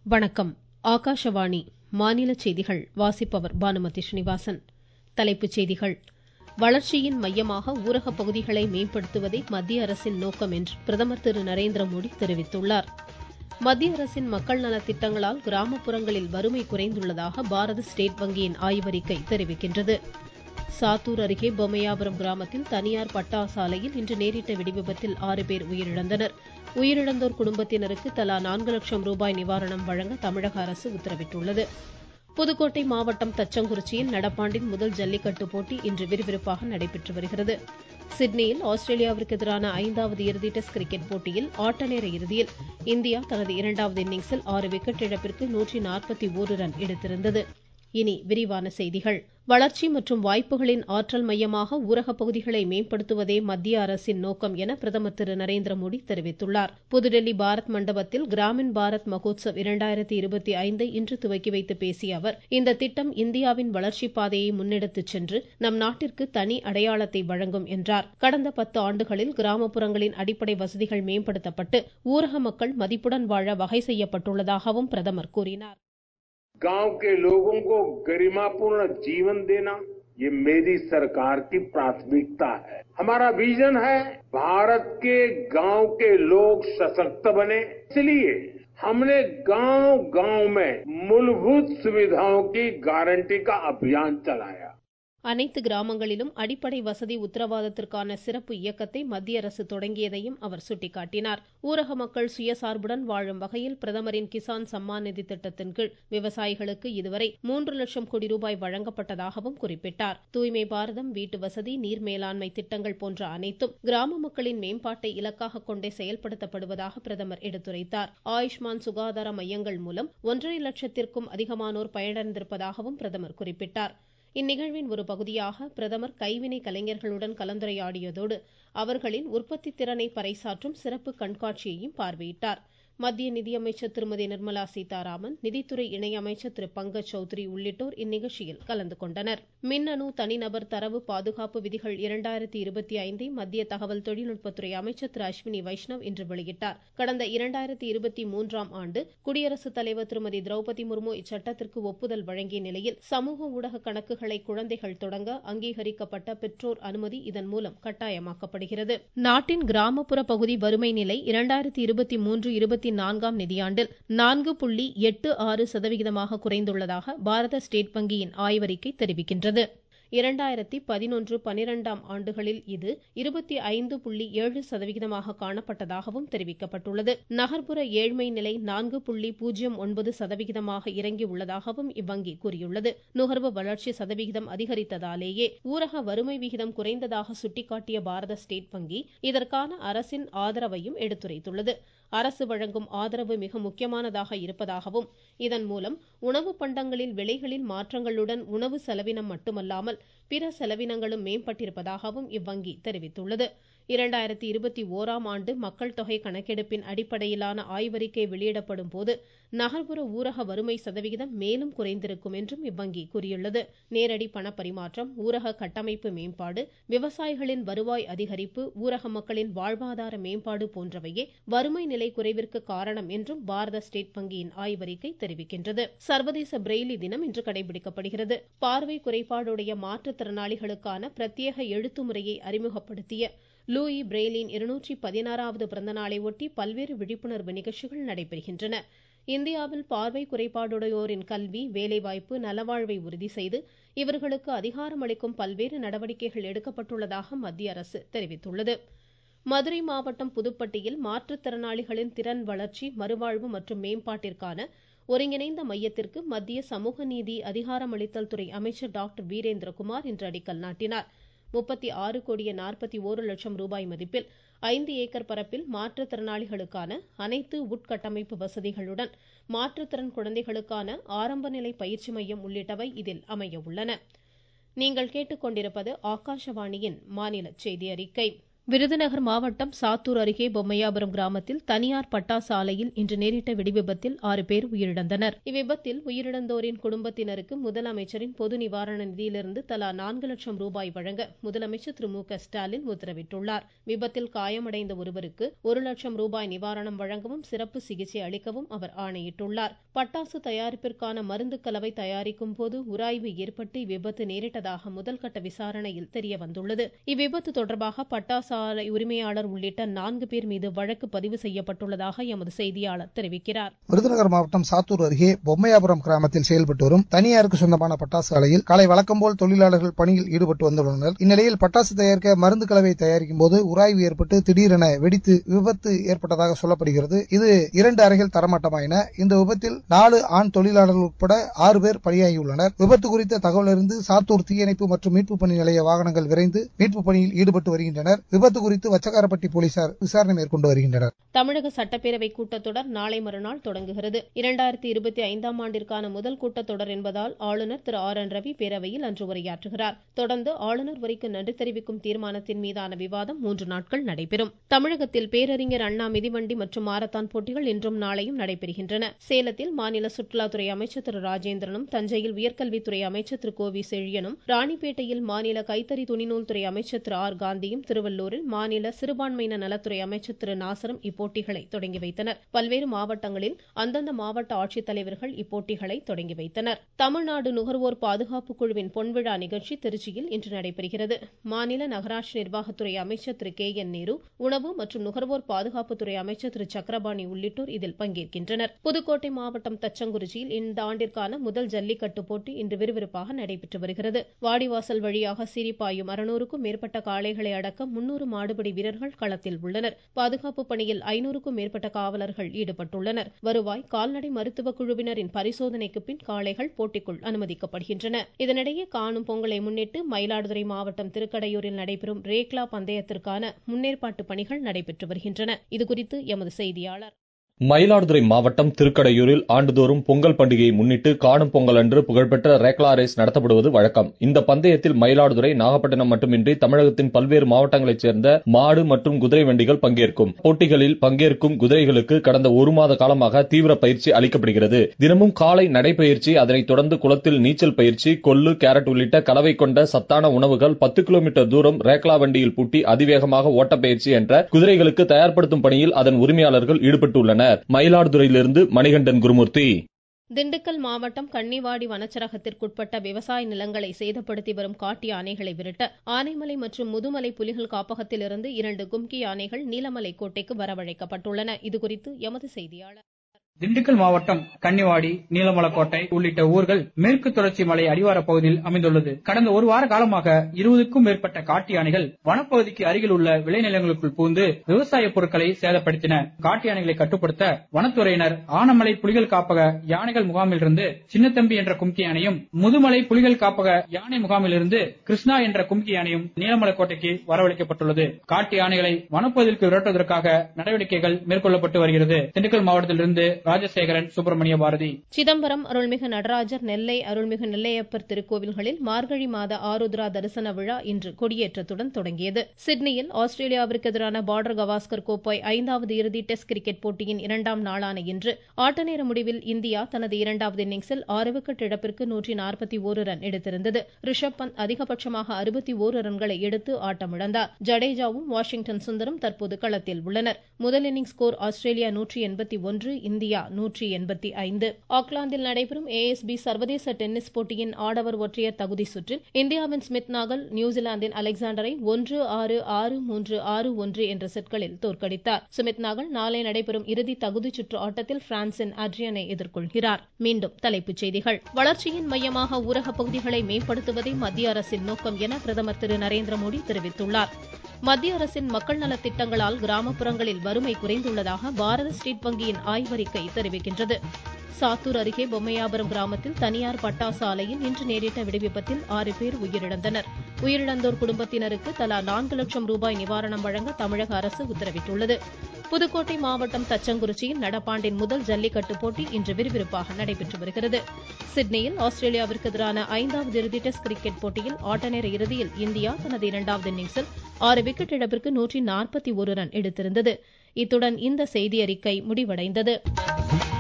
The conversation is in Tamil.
வணக்கம் ஆகாஷவாணி மாநில செய்திகள் வாசிப்பவர் பானுமதி ஸ்ரீனிவாசன் தலைப்புச் செய்திகள் வளர்ச்சியின் மையமாக ஊரகப் பகுதிகளை மேம்படுத்துவதே மத்திய அரசின் நோக்கம் என்று பிரதமர் திரு நரேந்திர மோடி தெரிவித்துள்ளார் மத்திய அரசின் மக்கள் நலத் திட்டங்களால் கிராமப்புறங்களில் வறுமை குறைந்துள்ளதாக பாரத ஸ்டேட் வங்கியின் ஆய்வறிக்கை தெரிவிக்கின்றது சாத்தூர் அருகே பொம்மையாபுரம் கிராமத்தில் தனியார் பட்டாசு ஆலையில் இன்று நேரிட்ட வெடிவிபத்தில் ஆறு பேர் உயிரிழந்தனர் உயிரிழந்தோர் குடும்பத்தினருக்கு தலா நான்கு லட்சம் ரூபாய் நிவாரணம் வழங்க தமிழக அரசு உத்தரவிட்டுள்ளது புதுக்கோட்டை மாவட்டம் தச்சங்குறிச்சியில் நடப்பாண்டின் முதல் ஜல்லிக்கட்டு போட்டி இன்று விறுவிறுப்பாக நடைபெற்று வருகிறது சிட்னியில் ஆஸ்திரேலியாவிற்கு எதிரான ஐந்தாவது இறுதி டெஸ்ட் கிரிக்கெட் போட்டியில் ஆட்ட நேர இறுதியில் இந்தியா தனது இரண்டாவது இன்னிங்ஸில் ஆறு விக்கெட் இழப்பிற்கு நூற்றி நாற்பத்தி ஒரு ரன் எடுத்திருந்தது இனி விரிவான செய்திகள் வளர்ச்சி மற்றும் வாய்ப்புகளின் ஆற்றல் மையமாக ஊரகப் பகுதிகளை மேம்படுத்துவதே மத்திய அரசின் நோக்கம் என பிரதமர் திரு நரேந்திர மோடி தெரிவித்துள்ளார் புதுடெல்லி பாரத் மண்டபத்தில் கிராமின் பாரத் மகோத்சவ் இரண்டாயிரத்தி இருபத்தி ஐந்தை இன்று துவக்கி வைத்து பேசிய அவர் இந்த திட்டம் இந்தியாவின் வளர்ச்சிப் பாதையை முன்னெடுத்துச் சென்று நம் நாட்டிற்கு தனி அடையாளத்தை வழங்கும் என்றார் கடந்த பத்து ஆண்டுகளில் கிராமப்புறங்களின் அடிப்படை வசதிகள் மேம்படுத்தப்பட்டு ஊரக மக்கள் மதிப்புடன் வாழ வகை செய்யப்பட்டுள்ளதாகவும் பிரதமர் கூறினார் गांव के लोगों को गरिमापूर्ण जीवन देना ये मेरी सरकार की प्राथमिकता है हमारा विजन है भारत के गांव के लोग सशक्त बने इसलिए हमने गांव गांव में मूलभूत सुविधाओं की गारंटी का अभियान चलाया அனைத்து கிராமங்களிலும் அடிப்படை வசதி உத்தரவாதத்திற்கான சிறப்பு இயக்கத்தை மத்திய அரசு தொடங்கியதையும் அவர் சுட்டிக்காட்டினார் ஊரக மக்கள் சுயசார்புடன் வாழும் வகையில் பிரதமரின் கிசான் சம்மான் நிதி திட்டத்தின் கீழ் விவசாயிகளுக்கு இதுவரை மூன்று லட்சம் கோடி ரூபாய் வழங்கப்பட்டதாகவும் குறிப்பிட்டார் தூய்மை பாரதம் வீட்டு வசதி நீர் மேலாண்மை திட்டங்கள் போன்ற அனைத்தும் கிராம மக்களின் மேம்பாட்டை இலக்காக கொண்டே செயல்படுத்தப்படுவதாக பிரதமர் எடுத்துரைத்தார் ஆயுஷ்மான் சுகாதார மையங்கள் மூலம் ஒன்றரை லட்சத்திற்கும் அதிகமானோர் பயனடைந்திருப்பதாகவும் பிரதமர் குறிப்பிட்டார் இந்நிகழ்வின் ஒரு பகுதியாக பிரதமர் கைவினை கலைஞர்களுடன் கலந்துரையாடியதோடு அவர்களின் உற்பத்தி திறனை பறைசாற்றும் சிறப்பு கண்காட்சியையும் பார்வையிட்டார் மத்திய நிதியமைச்சர் திருமதி நிர்மலா சீதாராமன் நிதித்துறை இணையமைச்சர் திரு பங்கஜ் சௌத்ரி உள்ளிட்டோர் இந்நிகழ்ச்சியில் கலந்து கொண்டனர் மின்னணு தனிநபர் தரவு பாதுகாப்பு விதிகள் இரண்டாயிரத்தி இருபத்தி ஐந்தை மத்திய தகவல் தொழில்நுட்பத்துறை அமைச்சர் திரு அஸ்வினி வைஷ்ணவ் இன்று வெளியிட்டார் கடந்த இரண்டாயிரத்தி இருபத்தி மூன்றாம் ஆண்டு குடியரசுத் தலைவர் திருமதி திரௌபதி முர்மு இச்சட்டத்திற்கு ஒப்புதல் வழங்கிய நிலையில் சமூக ஊடக கணக்குகளை குழந்தைகள் தொடங்க அங்கீகரிக்கப்பட்ட பெற்றோர் அனுமதி இதன் மூலம் கட்டாயமாக்கப்படுகிறது நாட்டின் கிராமப்புற பகுதி வறுமை நிலை இரண்டாயிரத்தி இருபத்தி மூன்று இருபத்தி நான்காம் நிதியாண்டில் நான்கு புள்ளி எட்டு ஆறு சதவிகிதமாக குறைந்துள்ளதாக பாரத ஸ்டேட் வங்கியின் ஆய்வறிக்கை தெரிவிக்கின்றது இரண்டாயிரத்தி பதினொன்று பனிரெண்டாம் ஆண்டுகளில் இது இருபத்தி ஐந்து புள்ளி ஏழு சதவிகிதமாக காணப்பட்டதாகவும் தெரிவிக்கப்பட்டுள்ளது நகர்ப்புற ஏழ்மை நிலை நான்கு புள்ளி பூஜ்ஜியம் ஒன்பது சதவிகிதமாக இறங்கி உள்ளதாகவும் இவ்வங்கி கூறியுள்ளது நுகர்வு வளர்ச்சி சதவிகிதம் அதிகரித்ததாலேயே ஊரக வறுமை விகிதம் குறைந்ததாக சுட்டிக்காட்டிய பாரத ஸ்டேட் வங்கி இதற்கான அரசின் ஆதரவையும் எடுத்துரைத்துள்ளது அரசு வழங்கும் ஆதரவு மிக முக்கியமானதாக இருப்பதாகவும் இதன் மூலம் உணவு பண்டங்களில் விலைகளில் மாற்றங்களுடன் உணவு செலவினம் மட்டுமல்லாமல் பிற செலவினங்களும் மேம்பட்டிருப்பதாகவும் இவ்வங்கி தெரிவித்துள்ளது இரண்டாயிரத்தி இருபத்தி ஓராம் ஆண்டு மக்கள் தொகை கணக்கெடுப்பின் அடிப்படையிலான ஆய்வறிக்கை வெளியிடப்படும் போது நகர்ப்புற ஊரக வறுமை சதவிகிதம் மேலும் குறைந்திருக்கும் என்றும் இவ்வங்கி கூறியுள்ளது நேரடி பணப்பரிமாற்றம் ஊரக கட்டமைப்பு மேம்பாடு விவசாயிகளின் வருவாய் அதிகரிப்பு ஊரக மக்களின் வாழ்வாதார மேம்பாடு போன்றவையே வறுமை நிலை குறைவிற்கு காரணம் என்றும் பாரத ஸ்டேட் வங்கியின் ஆய்வறிக்கை தெரிவிக்கின்றது சர்வதேச பிரெய்லி தினம் இன்று கடைபிடிக்கப்படுகிறது பார்வை குறைபாடுடைய மாற்றுத்திறனாளிகளுக்கான பிரத்யேக எழுத்து முறையை அறிமுகப்படுத்திய லூயி பிரெய்லின் இருநூற்றி பதினாறாவது பிறந்தநாளை ஒட்டி பல்வேறு விழிப்புணர்வு நிகழ்ச்சிகள் நடைபெறுகின்றன இந்தியாவில் பார்வை குறைபாடுடையோரின் கல்வி வேலைவாய்ப்பு நலவாழ்வை உறுதி செய்து இவர்களுக்கு அதிகாரமளிக்கும் பல்வேறு நடவடிக்கைகள் எடுக்கப்பட்டுள்ளதாக மத்திய அரசு தெரிவித்துள்ளது மதுரை மாவட்டம் புதுப்பட்டியில் மாற்றுத்திறனாளிகளின் திறன் வளர்ச்சி மறுவாழ்வு மற்றும் மேம்பாட்டிற்கான ஒருங்கிணைந்த மையத்திற்கு மத்திய சமூக நீதி அதிகாரமளித்தல் துறை அமைச்சர் டாக்டர் வீரேந்திரகுமார் இன்று அடிக்கல் நாட்டினார் முப்பத்தி ஆறு கோடியே நாற்பத்தி ஓரு லட்சம் ரூபாய் மதிப்பில் ஐந்து ஏக்கர் பரப்பில் மாற்றுத்திறனாளிகளுக்கான அனைத்து உட்கட்டமைப்பு வசதிகளுடன் மாற்றுத்திறன் குழந்தைகளுக்கான ஆரம்ப நிலை பயிற்சி மையம் உள்ளிட்டவை இதில் அமைய உள்ளன நீங்கள் கேட்டுக்கொண்டிருப்பது ஆகாஷவாணியின் மாநில செய்தி அறிக்கை விருதுநகர் மாவட்டம் சாத்தூர் அருகே பொம்மையாபுரம் கிராமத்தில் தனியார் பட்டாசு ஆலையில் இன்று நேரிட்ட வெடிவிபத்தில் ஆறு பேர் உயிரிழந்தனர் இவ்விபத்தில் உயிரிழந்தோரின் குடும்பத்தினருக்கு முதலமைச்சரின் பொது நிவாரண நிதியிலிருந்து தலா நான்கு லட்சம் ரூபாய் வழங்க முதலமைச்சர் திரு மு க ஸ்டாலின் உத்தரவிட்டுள்ளார் விபத்தில் காயமடைந்த ஒருவருக்கு ஒரு லட்சம் ரூபாய் நிவாரணம் வழங்கவும் சிறப்பு சிகிச்சை அளிக்கவும் அவர் ஆணையிட்டுள்ளார் பட்டாசு தயாரிப்பிற்கான மருந்து கலவை தயாரிக்கும் போது உராய்வு ஏற்பட்டு இவ்விபத்து நேரிட்டதாக முதல்கட்ட விசாரணையில் தெரியவந்துள்ளது இவ்விபத்து தொடர்பாக பட்டாசு ஆலை உரிமையாளர் உள்ளிட்ட நான்கு பேர் மீது வழக்கு பதிவு செய்யப்பட்டுள்ளதாக எமது செய்தியாளர் தெரிவிக்கிறார் விருதுநகர் மாவட்டம் சாத்தூர் அருகே பொம்மையாபுரம் கிராமத்தில் செயல்பட்டு வரும் தனியாருக்கு சொந்தமான பட்டாசு ஆலையில் காலை வழக்கம் போல் தொழிலாளர்கள் பணியில் ஈடுபட்டு வந்துள்ளனர் இந்நிலையில் பட்டாசு தயாரிக்க மருந்து கலவை தயாரிக்கும் போது உராய்வு ஏற்பட்டு திடீரென வெடித்து விபத்து ஏற்பட்டதாக சொல்லப்படுகிறது இது இரண்டு அறைகள் தரமட்டமாயின இந்த விபத்தில் நாலு ஆண் தொழிலாளர்கள் உட்பட ஆறு பேர் பலியாகியுள்ளனர் விபத்து குறித்த தகவல் அறிந்து சாத்தூர் தீயணைப்பு மற்றும் மீட்பு பணி நிலைய வாகனங்கள் விரைந்து மீட்பு பணியில் ஈடுபட்டு வருகின்றனர் விபத்து குறித்து வச்சக்காரப்பட்டி போலீசார் விசாரணை மேற்கொண்டு வருகின்றனர் தமிழக சட்டப்பேரவை கூட்டத்தொடர் நாளை மறுநாள் தொடங்குகிறது இரண்டாயிரத்தி இருபத்தி ஐந்தாம் ஆண்டிற்கான முதல் கூட்டத்தொடர் என்பதால் ஆளுநர் திரு ஆர் என் ரவி பேரவையில் அன்று உரையாற்றுகிறார் தொடர்ந்து ஆளுநர் உரைக்கு நன்றி தெரிவிக்கும் தீர்மானத்தின் மீதான விவாதம் மூன்று நாட்கள் நடைபெறும் தமிழகத்தில் பேரறிஞர் அண்ணா மிதிவண்டி மற்றும் மாரத்தான் போட்டிகள் இன்றும் நாளையும் நடைபெறுகின்றன சேலத்தில் மாநில சுற்றுலாத்துறை அமைச்சர் திரு ராஜேந்திரனும் தஞ்சையில் உயர்கல்வித்துறை அமைச்சர் திரு கோவி செழியனும் ராணிப்பேட்டையில் மாநில கைத்தறி துணிநூல் துறை அமைச்சர் திரு ஆர் காந்தியும் திருவள்ளூரில் மாநில சிறுபான்மையின நலத்துறை அமைச்சர் திரு நாசரும் இப்போட்டிகளை தொடங்கி வைத்தனர் பல்வேறு மாவட்டங்களில் அந்தந்த மாவட்ட ஆட்சித்தலைவர்கள் இப்போட்டிகளை தொடங்கி வைத்தனர் தமிழ்நாடு நுகர்வோர் பாதுகாப்பு குழுவின் பொன்விழா நிகழ்ச்சி திருச்சியில் இன்று நடைபெறுகிறது மாநில நகராட்சி நிர்வாகத்துறை அமைச்சர் திரு கே என் நேரு உணவு மற்றும் நுகர்வோர் பாதுகாப்புத்துறை அமைச்சர் திரு சக்கரபாணி உள்ளிட்டோர் இதில் பங்கேற்கின்றனர் புதுக்கோட்டை மாவட்டம் தச்சங்குறிச்சியில் இந்த ஆண்டிற்கான முதல் ஜல்லிக்கட்டு போட்டி இன்று விறுவிறுப்பாக நடைபெற்று வருகிறது வாடிவாசல் வழியாக சீரிப்பாயும் அறுநூறுக்கும் மேற்பட்ட காளைகளை அடக்க முன்னூறு மாடுபிடி வீரர்கள் களத்தில் உள்ளனர் பாதுகாப்பு பணியில் ஐநூறுக்கும் மேற்பட்ட காவலர்கள் ஈடுபட்டுள்ளனர் வருவாய் கால்நடை மருத்துவ குழுவினரின் பரிசோதனைக்கு பின் காளைகள் போட்டிக்குள் அனுமதிக்கப்படுகின்றன இதனிடையே காணும் பொங்கலை முன்னிட்டு மயிலாடுதுறை மாவட்டம் திருக்கடையூரில் நடைபெறும் ரேக்லா பந்தயத்திற்கான முன்னேற்பாட்டு பணிகள் நடைபெற்று வருகின்றன இதுகுறித்து எமது செய்தியாளர் மயிலாடுதுறை மாவட்டம் திருக்கடையூரில் ஆண்டுதோறும் பொங்கல் பண்டிகையை முன்னிட்டு காணும் பொங்கல் அன்று புகழ்பெற்ற ரேக்லா ரேஸ் நடத்தப்படுவது வழக்கம் இந்த பந்தயத்தில் மயிலாடுதுறை நாகப்பட்டினம் மட்டுமின்றி தமிழகத்தின் பல்வேறு மாவட்டங்களைச் சேர்ந்த மாடு மற்றும் குதிரை வண்டிகள் பங்கேற்கும் போட்டிகளில் பங்கேற்கும் குதிரைகளுக்கு கடந்த ஒரு மாத காலமாக தீவிர பயிற்சி அளிக்கப்படுகிறது தினமும் காலை நடைபயிற்சி அதனைத் தொடர்ந்து குளத்தில் நீச்சல் பயிற்சி கொள்ளு கேரட் உள்ளிட்ட கலவை கொண்ட சத்தான உணவுகள் பத்து கிலோமீட்டர் தூரம் ரேக்லா வண்டியில் பூட்டி அதிவேகமாக ஓட்டப்பயிற்சி என்ற குதிரைகளுக்கு தயார்படுத்தும் பணியில் அதன் உரிமையாளர்கள் ஈடுபட்டுள்ளனர் மயிலாடுதுறையிலிருந்து மணிகண்டன் குருமூர்த்தி திண்டுக்கல் மாவட்டம் கன்னிவாடி வனச்சரகத்திற்குட்பட்ட விவசாய நிலங்களை சேதப்படுத்தி வரும் காட்டு யானைகளை விரட்ட ஆனைமலை மற்றும் முதுமலை புலிகள் காப்பகத்திலிருந்து இரண்டு கும்கி யானைகள் நீலமலை கோட்டைக்கு வரவழைக்கப்பட்டுள்ளன இதுகுறித்து எமது செய்தியாளர் திண்டுக்கல் மாவட்டம் கன்னிவாடி நீலமலக்கோட்டை உள்ளிட்ட ஊர்கள் மேற்கு தொடர்ச்சி மலை அடிவார பகுதியில் அமைந்துள்ளது கடந்த ஒரு வார காலமாக இருபதுக்கும் மேற்பட்ட காட்டு யானைகள் வனப்பகுதிக்கு அருகில் உள்ள விளைநிலங்களுக்குள் புகுந்து விவசாய பொருட்களை சேதப்படுத்தின காட்டு யானைகளை கட்டுப்படுத்த வனத்துறையினர் ஆனமலை புலிகள் காப்பக யானைகள் முகாமிலிருந்து சின்னத்தம்பி என்ற கும்கி யானையும் முதுமலை புலிகள் காப்பக யானை முகாமிலிருந்து கிருஷ்ணா என்ற கும்கி யானையும் நீலமலைக்கோட்டைக்கு வரவழைக்கப்பட்டுள்ளது காட்டு யானைகளை வனப்பகுதிக்கு விரட்டுவதற்காக நடவடிக்கைகள் மேற்கொள்ளப்பட்டு வருகிறது திண்டுக்கல் மாவட்டத்திலிருந்து ராஜசேகரன் சுப்பிரமணிய பாரதி சிதம்பரம் அருள்மிகு நடராஜர் நெல்லை அருள்மிகு நெல்லையப்பர் திருக்கோவில்களில் மார்கழி மாத ஆருத்ரா தரிசன விழா இன்று கொடியேற்றத்துடன் தொடங்கியது சிட்னியில் ஆஸ்திரேலியாவிற்கு எதிரான பார்டர் கவாஸ்கர் கோப்பை ஐந்தாவது இறுதி டெஸ்ட் கிரிக்கெட் போட்டியின் இரண்டாம் நாளான இன்று ஆட்டநேர முடிவில் இந்தியா தனது இரண்டாவது இன்னிங்ஸில் ஆறு விக்கெட் இழப்பிற்கு நூற்றி நாற்பத்தி ஒரு ரன் எடுத்திருந்தது ரிஷப் பந்த் அதிகபட்சமாக அறுபத்தி ஓரு ரன்களை எடுத்து ஆட்டமிழந்தார் ஜடேஜாவும் வாஷிங்டன் சுந்தரும் தற்போது களத்தில் உள்ளனர் முதல் இன்னிங்ஸ் ஸ்கோர் ஆஸ்திரேலியா நூற்றி எண்பத்தி ஒன்று இந்தியா நூற்றி எண்பத்தி ஐந்து ஆக்லாந்தில் நடைபெறும் ஏஎஸ்பி சர்வதேச டென்னிஸ் போட்டியின் ஆடவர் ஒற்றையர் தகுதி சுற்றில் இந்தியாவின் ஸ்மித் நாகல் நியூசிலாந்தின் அலெக்சாண்டரை ஒன்று ஆறு ஆறு மூன்று ஆறு ஒன்று என்ற செட்களில் தோற்கடித்தார் சுமித் நாகல் நாளை நடைபெறும் இறுதி தகுதி சுற்று ஆட்டத்தில் பிரான்சின் அட்ரியனை எதிர்கொள்கிறார் மீண்டும் தலைப்புச் செய்திகள் வளர்ச்சியின் மையமாக ஊரக பகுதிகளை மேம்படுத்துவதே மத்திய அரசின் நோக்கம் என பிரதமர் திரு நரேந்திர மோடி தெரிவித்துள்ளார் மத்திய அரசின் மக்கள் நலத் திட்டங்களால் கிராமப்புறங்களில் வறுமை குறைந்துள்ளதாக பாரத ஸ்டேட் வங்கியின் ஆய்வறிக்கை தெரிவிக்கின்றது சாத்தூர் அருகே பொம்மையாபுரம் கிராமத்தில் தனியார் பட்டாசு ஆலையில் இன்று நேரிட்ட வெடிவிபத்தில் ஆறு பேர் உயிரிழந்தனர் உயிரிழந்தோர் குடும்பத்தினருக்கு தலா நான்கு லட்சம் ரூபாய் நிவாரணம் வழங்க தமிழக அரசு உத்தரவிட்டுள்ளது புதுக்கோட்டை மாவட்டம் தச்சங்குறிச்சியில் நடப்பாண்டின் முதல் ஜல்லிக்கட்டு போட்டி இன்று விறுவிறுப்பாக நடைபெற்று வருகிறது சிட்னியில் ஆஸ்திரேலியாவிற்கு எதிரான ஐந்தாவது இறுதி டெஸ்ட் கிரிக்கெட் போட்டியில் ஆட்டநேர இறுதியில் இந்தியா தனது இரண்டாவது இன்னிங்ஸில் ஆறு விக்கெட் இழப்பிற்கு நூற்றி நாற்பத்தி ஒரு ரன் எடுத்திருந்தது இத்துடன் இந்த செய்தியறிக்கை முடிவடைந்தது